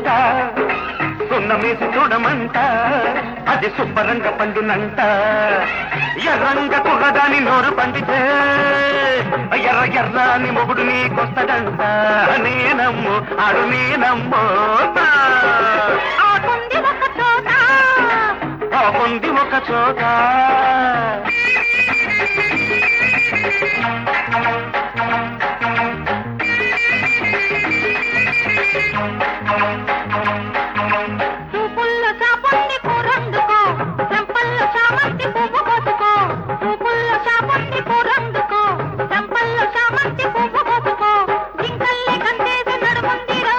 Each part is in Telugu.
చూడమంట సున్నమేసి చూడమంట అది శుభ్రంగా పండునంట ఎర్రంగ కుర్రదాని నోరు పండితే ఎర్ర ఎర్రాని మొగుడు నీకొస్తడంట నేనమ్ము ఆడు నేనమ్మో ఆకుంది ఒక చోట బాగుంది ఒక చోట చూపుల్లో చాపండి కూరందుకో చెంపల్లో చామంతి పువ్వు కోసుకో చూపుల్లో చాపండి కూరందుకో చెంపల్లో చామంతి పువ్వు కోసుకో జింకల్లే కందేసి నడుముందిరో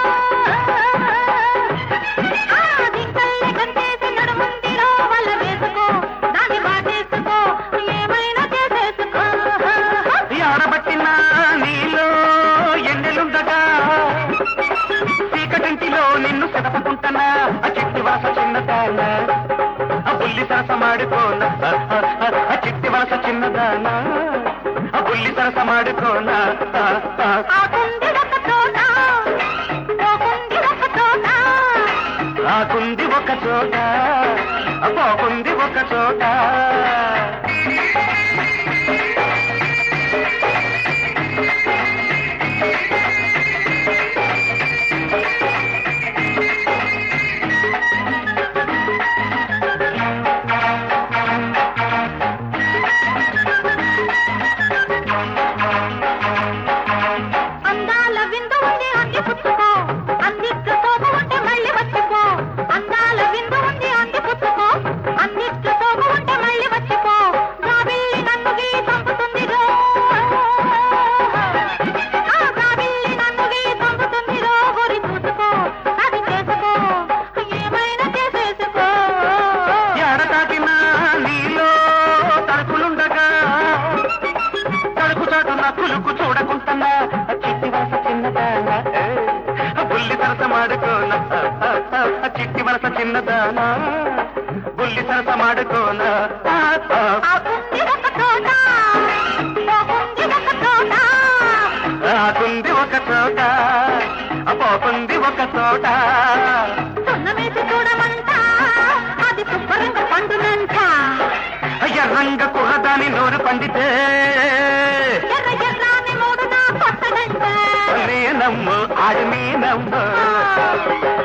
ఆ జింకల్లే కందేసి నడుముందిరో వల వేసుకో దాన్ని బాటేసుకో ఏమైనా చేసేసుకో ఆడబట్టిన నీలో ఎన్నెలుండగా చీకటింటిలో నిన్ను సెదపుకుంటున్నా ఆ చిట్టి వలస చిన్నదాన ఆ బుల్లి సరస మాడుకోన ఆ చిట్టి వలస చిన్నదాన ఆ బుల్లి సరస మాడుకోన ఆకుంది ఒక చోట పోకుంది ఒక చోట ఆకుంది ఒక చోట ఆ పోకుంది ఒక చోట అందాల విందు ఉంది అంది పుచ్చుకో అందిట్ల సోపు ఉంటే మళ్ళీ వచ్చిపో అందాల విందు ఉంది అంది పుచ్చుకో అందిట్ల సోపు ఉంటే మళ్ళీ వచ్చిపో గాబిల్లి నన్ను గీలి చంపుతుంది రో ఆ గాబిల్లి నన్ను గీలి చంపుతుంది రో గురి చూసుకో అది చేసుకో ఏమైనా చేసేసుకో ఎడ తాకిన నీలో తలుపులుండగా తలుపు చాటున కులుకు చూడకుంటున్నా ఆ చిట్టి వలస చిన్నదాన ఆ బుల్లి సరస మాడుకోన ఆ చిట్టి వలస చిన్నదాన బుల్లి సరస మాడుకోన ఆకుంది ఒక చోట పోకుంది ఒక చోట ఆకుంది ఒక చోట ఆ పోకుంది ఒక చోట సున్నమేసి చూడమంట అది శుభ్రంగా పండునంట ఎర్రంగ కుర్రదాని నోరు పండితే ఎర్ర ఎర్రాని మూడు నా కొట్టడంట నేనమ్ము ఆడి నేనమ్ము